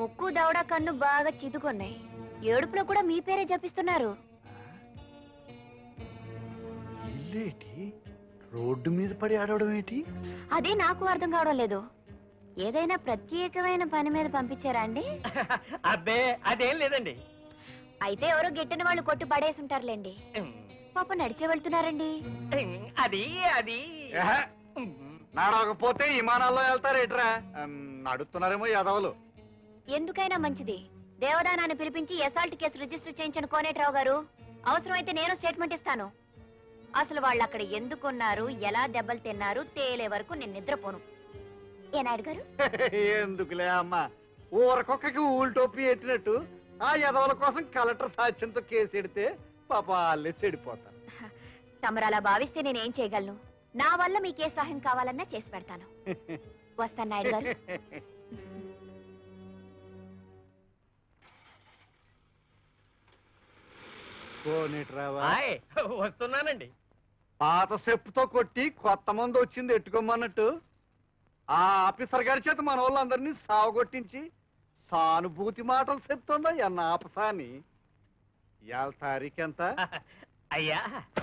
ముక్కు దవడ కన్ను బాగా చిదుకున్నాయి ఏడుపులో కూడా మీ పేరే జపిస్తున్నారు ఇల్లేటి రోడ్డు మీద పడి ఆడవడం ఏంటి అదే నాకు అర్థం కావడం లేదు ఏదైనా ప్రత్యేకమైన పని మీద పంపించారా అండి అబ్బే అదేం లేదండి అయితే ఎవరో గిట్టని వాళ్ళు కొట్టు పడేసి ఉంటారులేండి పాప నడిచే వెళ్తున్నారండి అది అది ఏహే, నడవకపోతే విమానాల్లో వెళ్తారేట్రా ఉమ్, నడుస్తున్నారేమో యాదవులు ఎందుకైనా మంచిది దేవదానాన్ని పిలిపించి ఎసాల్ట్ కేసు రిజిస్టర్ చేయించిన కోనేట్రావు గారు అవసరమైతే నేను స్టేట్మెంట్ ఇస్తాను అసలు వాళ్ళు అక్కడ ఎందుకున్నారు ఎలా దెబ్బలు తిన్నారు తేలే వరకు నేను నిద్రపోను ఏ నాయుడు గారు ఎందుకులే అమ్మా ఊరకొక్కకి ఊళ్ళు టోపీ ఎట్టినట్టు ఆ యదవుల కోసం కలెక్టర్ సాక్ష్యంతో కేసు ఎడితే పాప వాళ్ళే చెడిపోతారు తమరు అలా భావిస్తే నేనేం చేయగలను నా వల్ల మీకే సహాయం కావాలన్నా చేసి పెడతాను వస్తాను నాయుడు గారు పోనీట్రావా హాయ్ వస్తున్నానండి పాత చెప్పుతో కొట్టి కొత్త మంది వచ్చింది ఎట్టుకోమన్నట్టు ఆ ఆఫీసర్ గారి చేత మన వాళ్ళందరినీ సావగొట్టించి సానుభూతి మాటలు చెప్తుందా ఎన్న ఆపసాని ఇవాళ తారీఖు ఎంత అయ్యా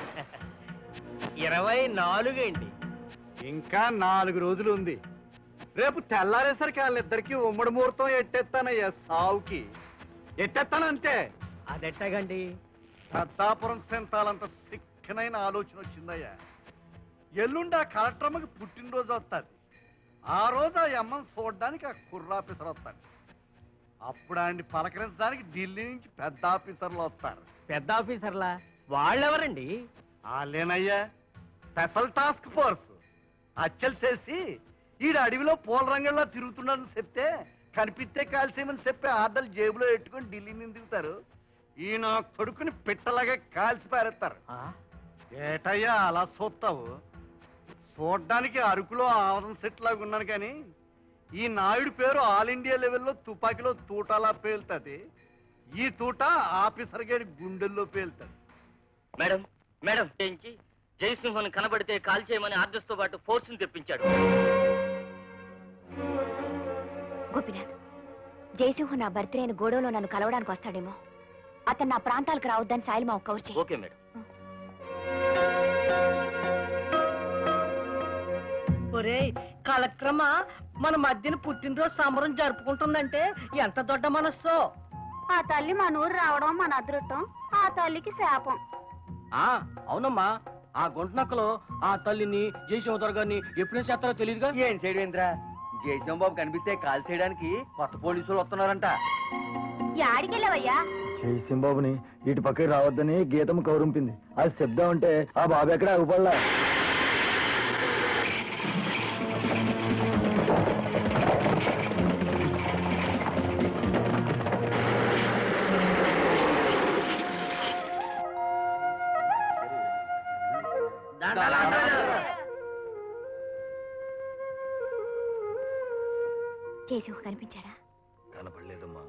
ఇరవై నాలుగండి ఇంకా నాలుగు రోజులు ఉంది రేపు తెల్లారేసరికి వాళ్ళిద్దరికి ఉమ్మడి ముహూర్తం ఎట్టేస్తానయ్యా సావుకి ఎట్టేస్తానంతే అదెట్టగండి సత్తాపురం సెంతాలంత సిక్కనైన ఆలోచన వచ్చిందయ్యా ఎల్లుండి ఆ కలెక్టర్మకి పుట్టినరోజు వస్తుంది ఆ రోజు ఆ అమ్మని చూడడానికి ఆ కుర్ర ఆఫీసర్ వస్తాడు అప్పుడు ఆయన్ని పలకరించడానికి ఢిల్లీ నుంచి పెద్ద ఆఫీసర్లు వస్తారు పెద్ద ఆఫీసర్లా వాళ్ళెవరండి వాళ్ళేనయ్యా స్పెషల్ టాస్క్ ఫోర్స్ హత్యలు చేసి ఈడు అడవిలో పూల రంగంలో తిరుగుతున్నాడని చెప్తే కనిపిస్తే కాల్సేయమని చెప్పి ఆర్డర్లు జేబులో పెట్టుకొని ఢిల్లీ నుంచి దిగుతారు ఈయన కొడుకుని పిట్టలాగా కాల్చి పారేస్తారు ఆ? ఏటయ్యా అలా చూస్తావు చూడ్డానికి అరకులో ఆవరణ సెట్ లాగా ఉన్నాను కానీ ఈ నాయుడు పేరు ఆల్ ఇండియా లెవెల్లో తుపాకీలో తూటాలా పేలుతుంది ఈ తూట ఆఫీసర్ గారి గుండెల్లో పేలుతుంది మేడం మేడం చేయించి జయసింహన్ కనబడితే కాల్ చేయమని ఆర్డర్స్ తో పాటు ఫోర్స్ తెప్పించాడు గోపినాథ్ జయసింహు నా బర్త్డేని గోడలో నన్ను కలవడానికి వస్తాడేమో అతను నా ప్రాంతాలకు రావద్దని సాయిల్ మా కవర్ చేయి ఓకే మేడం ఒరేయ్ కలక్రమ మన మధ్యన పుట్టినరోజు సంబరం జరుపుకుంటుందంటే ఎంత దొడ్డ మనస్సో ఆ తల్లి మన ఊరు రావడం మన అదృష్టం ఆ తల్లికి శాపం ఆ అవునమ్మా ఆ గుంటనక్కలో ఆ తల్లిని జయసింహ గారిని ఎప్పుడేం చేస్తారో తెలియదుగా ఏం చేయడేంద్రా జయసింహ బాబు కనిపిస్తే కాల్ చేయడానికి కొత్త పోలీసులు వస్తున్నారంట యాడికెళ్ళవయ్యా బాబుని ఇటు పక్కకి రావద్దని గీతము కౌరింపింది అది శబ్దం అంటే ఆ బాబు ఎక్కడ ఆగుపడలా జయసింహ కనిపించాడా కనపడలేదమ్మా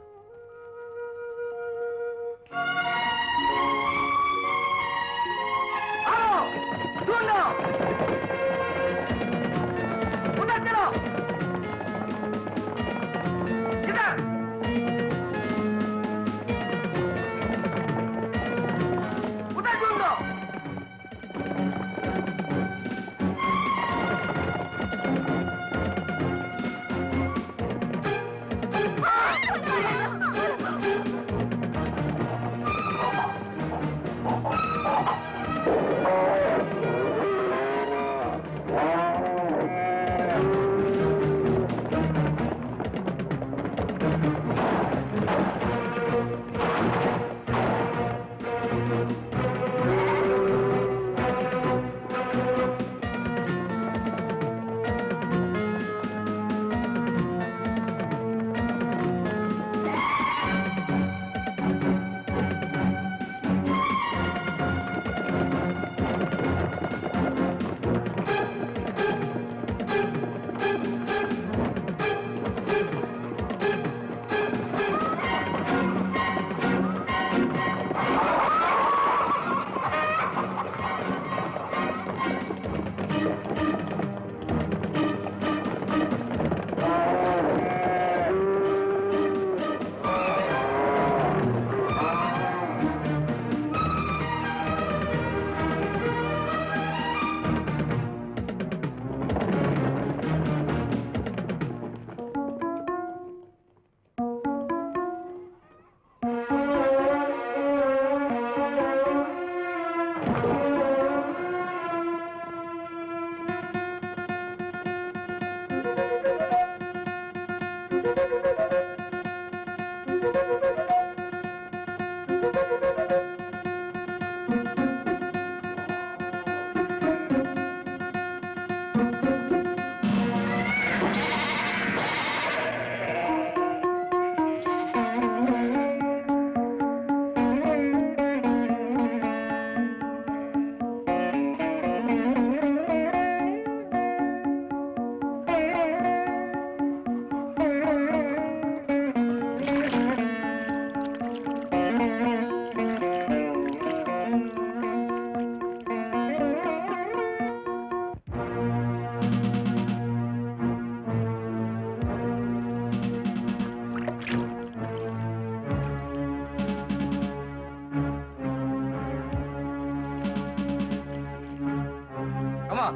అమ్మా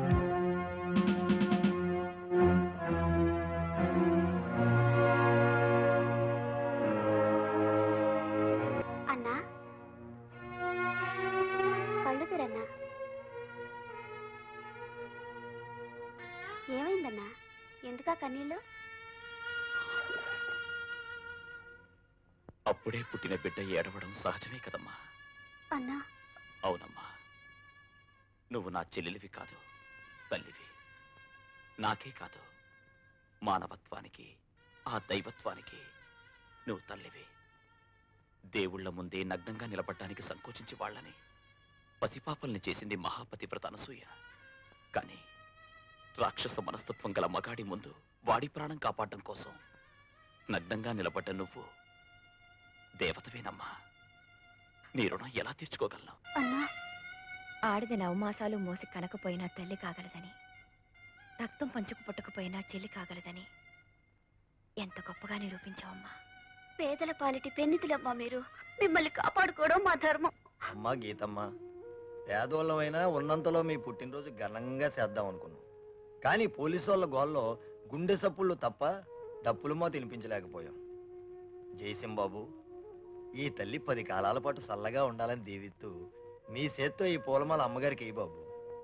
అన్నా కళ్ళు తెరన్నా ఏమైందన్నా ఎందుకా కన్నీళ్ళు అప్పుడే పుట్టిన బిడ్డ ఏడవడం సహజమే కదమ్మా అన్నా అవునమ్మా నువ్వు నా చెల్లెలివి కాదు తల్లివి నాకే కాదు మానవత్వానికి ఆ దైవత్వానికి నువ్వు తల్లివి దేవుళ్ళ ముందే నగ్నంగా నిలబడ్డానికి సంకోచించి వాళ్ళని పసిపాపల్ని చేసింది మహాపతివ్రత అనసూయ కానీ రాక్షస మనస్తత్వం గల మగాడి ముందు వాడి ప్రాణం కాపాడడం కోసం నగ్నంగా నిలబడ్డ నువ్వు దేవతవేనమ్మా నీ రుణం ఎలా తీర్చుకోగలను అన్నా ఆడిది నవమాసాలు మోసి కనకపోయినా తల్లి కాగలదని రక్తం పంచుకు పుట్టకపోయినా చెల్లి కాగలదని ఎంత గొప్పగా నిరూపించావమ్మా పేదల పాలిటి పెన్నితులమ్మా మీరు మిమ్మల్ని కాపాడుకోవడం మా ధర్మం అమ్మా గీతమ్మ పేదోళ్ళమైనా ఉన్నంతలో మీ పుట్టినరోజు ఘనంగా చేద్దాం అనుకున్నాం కానీ పోలీసు వాళ్ళ గోల్లో గుండె సప్పుళ్ళు తప్ప డప్పులుమో తినిపించలేకపోయాం జయసింహ బాబు ఈ తల్లి పది కాలాల పాటు చల్లగా ఉండాలని దీవిస్తూ మీ చేత్తో ఈ పూలమాల అమ్మగారికి ఇయ్యి బాబు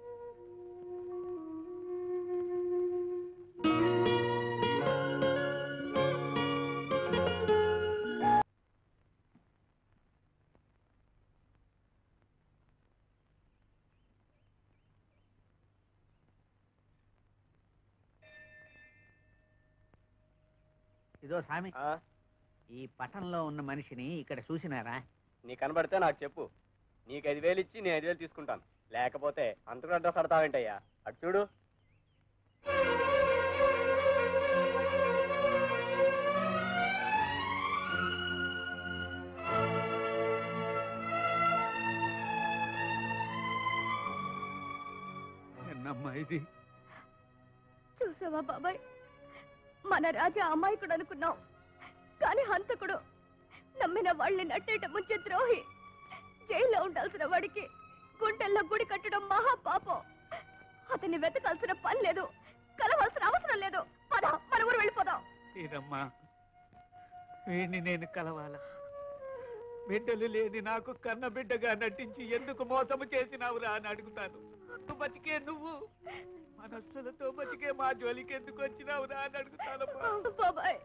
ఇదో స్వామి ఈ పట్టణంలో ఉన్న మనిషిని ఇక్కడ చూసినారా నీ కనబడితే నాకు చెప్పు నీకు ఐదు వేలు ఇచ్చి నేను ఐదు వేలు తీసుకుంటాను లేకపోతే అంతకు అడ్రస్ అడతావేంటయ్యా అటు చూడు ఎన్నమ్మా ఇది చూసావా బాబాయ్ మన రాజా అమాయకుడు అనుకున్నాం కానీ హంతకుడు నమ్మిన వాళ్ళని నట్టేట ముంచే ద్రోహి జైల్లో ఉండాల్సిన వాడికి గుండెల్లో గుడి కట్టడం మహా పాపం అతన్ని వెతకాల్సిన పని లేదు కలవాల్సిన అవసరం లేదు పద మన ఊరు వెళ్ళిపోదాం తీరమ్మా వీడిని నేను కలవాలా బిడ్డలు లేని నాకు కన్న బిడ్డగా నటించి ఎందుకు మోసము చేసినావురా అని అడుగుతాను నువ్వు బతికే నువ్వు మనస్సులతో బతికే మా జోలికి ఎందుకు వచ్చినావురా అని అడుగుతానమ్మా బాబాయ్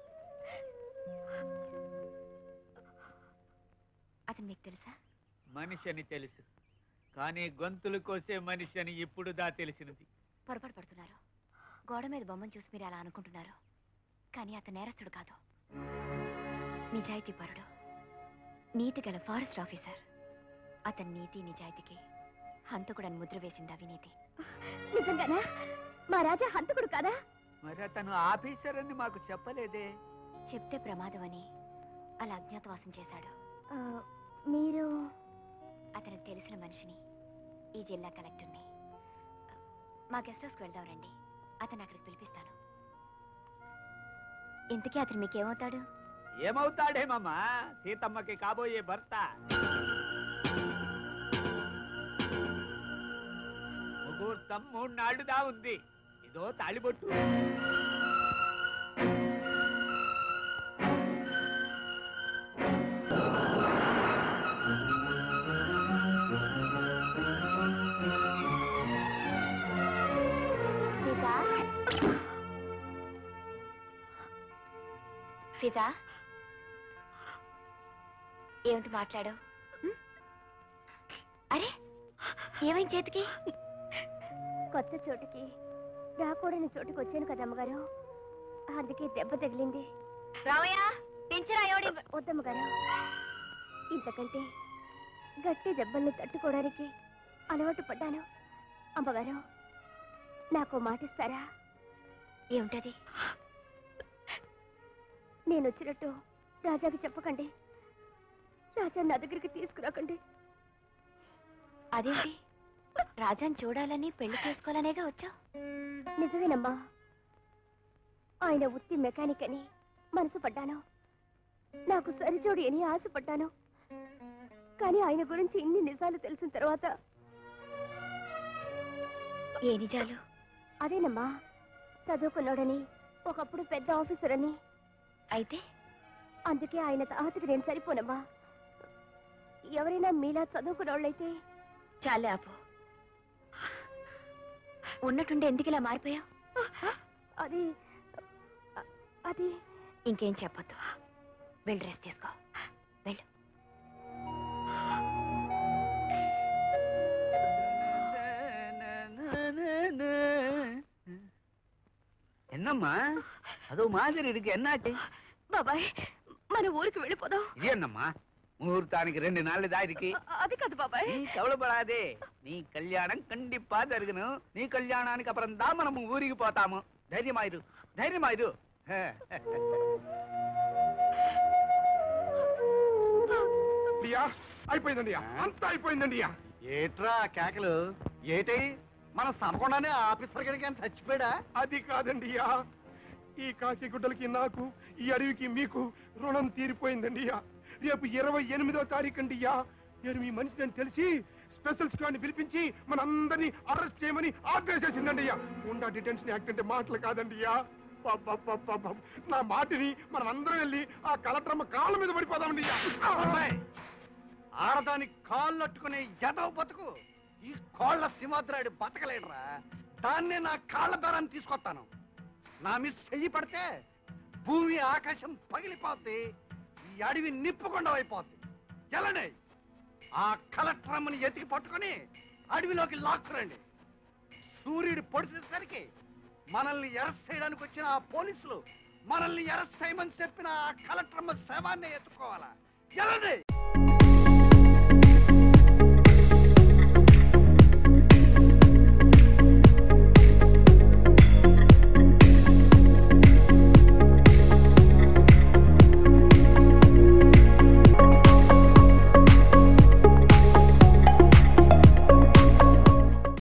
అతను మీకు తెలుసా మనిషి అని తెలుసు కానీ గొంతులు కోసే మనిషి అని ఇప్పుడు దా తెలిసినది పొరపాటు పడుతున్నారు గోడ మీద బొమ్మను చూసి మీరు అలా అనుకుంటున్నారు కానీ అతను నేరస్తుడు కాదు నిజాయితీ పరుడు నీతి గల ఫారెస్ట్ ఆఫీసర్ అతని నీతి నిజాయితీకి హంతకుడని ముద్ర వేసింది అవినీతి నిజంగానా మా రాజా హంతకుడు కాదా మరి అతను ఆఫీసర్ అని మాకు చెప్పలేదే చెప్తే ప్రమాదం అని అలా అజ్ఞాతవాసం చేశాడు మీరు అతనికి తెలిసిన మనిషిని ఈ జిల్లా కలెక్టర్ని మా గెస్ట్ హౌస్కి వెళ్దాం రండి అతను అక్కడికి పిలిపిస్తాను ఇంతకీ అతను మీకేమవుతాడు ఏమవుతాడేమమ్మా సీతమ్మకి కాబోయే భర్త ముహూర్తం మూడు నాళ్ళుదా ఉంది ఇదో తాళిబొట్టు సీత ఏమిటి మాట్లాడు అరే ఏమైంది చేతికి కొత్త చోటుకి రాకూడని చోటుకి వచ్చాను కదా అమ్మగారు అందుకే దెబ్బ తగిలింది రావయ్య పింఛరా ఎవడి వద్దమ్మగారు ఇంతకంటే గట్టి దెబ్బల్ని తట్టుకోవడానికి అలవాటు పడ్డాను అమ్మగారు నాకు మాటిస్తారా ఏమిటది నేను వచ్చినట్టు రాజాకి చెప్పకండి రాజా నా దగ్గరికి తీసుకురాకండి అదేంటి రాజాని చూడాలని పెళ్లి చేసుకోవాలనేగా వచ్చావు నిజమేనమ్మా ఆయన ఉత్తి మెకానిక్ అని మనసు పడ్డాను నాకు సరిచోడు అని ఆశపడ్డాను కానీ ఆయన గురించి ఇన్ని నిజాలు తెలిసిన తర్వాత ఏ నిజాలు అదేనమ్మా చదువుకున్నాడని ఒకప్పుడు పెద్ద ఆఫీసర్ అని అయితే అందుకే ఆయన తాహతకి నేను సరిపోనమ్మా ఎవరైనా మీలా చదువుకున్నోళ్ళైతే చాలే ఆపు ఉన్నట్టుండి ఎందుకు ఇలా మారిపోయావు అది అది ఇంకేం చెప్పొద్దు వెళ్ళి డ్రెస్ తీసుకో వెళ్ళు என்னம்மா அது மாதிரி இருக்கு என்னாச்சு బాబాయ్ మన ఊరికి వెళ్ళిపోదాం இது என்னம்மா முகூர்த்தாనికి ரெண்டு நாள் தான் இருக்கு అది కాదు బాబాయ్ நீ கவலைப்படாதே நீ கல்யாணம் கண்டிப்பா జరుగును నీ కళ్యాణానికి అப்புறம் தான் మనం ఊరికి పోతాము ధైర్యమాయిరు ధైర్యమాయిరు అయిపోయిందండి అంతా అయిపోయిందండి ఏట్రా కేకలు ఏటి మనం సనకుండానే ఆఫీసర్ గారికి ఆయన చచ్చిపోయాడా అది కాదండియా ఈ కాకి గుడ్డలకి నాకు ఈ అడవికి మీకు రుణం తీరిపోయిందండియా రేపు ఇరవై ఎనిమిదో తారీఖు అండియా నేను మీ మనిషిని తెలిసి స్పెషల్ స్క్వాడ్ పిలిపించి మనందరినీ అరెస్ట్ చేయమని ఆదేశించిందండియా ఉండా డిటెన్షన్ యాక్ట్ అంటే మాటలు కాదండియా పబ్బబ్బబ్బబ్బ. నా మాటిని మనం అందరం వెళ్ళి ఆ కలెక్టర్మ కాళ్ళ మీద పడిపోదామండియా అమ్మాయి, ఆడదాని కాళ్ళు అట్టుకునే ఎదవ బతుకు ఈ కోళ్ల సింహాద్రాయుడు బతకలేడురా దాన్నే నా కాళ్ళ బేరాన్ని తీసుకొస్తాను నా మీద చెయ్యి పడితే భూమి ఆకాశం పగిలిపోద్ది ఈ అడవి నిప్పుకుండా అయిపోద్ది ఎలానే ఆ కలెక్టర్ అమ్మని ఎతికి పట్టుకొని అడవిలోకి లాక్కురండి సూర్యుడు పొడిచేసరికి మనల్ని అరెస్ట్ చేయడానికి వచ్చిన ఆ పోలీసులు మనల్ని అరెస్ట్ చేయమని చెప్పిన ఆ కలెక్టర్ అమ్మ శవాన్ని ఎత్తుకోవాలా ఎలానే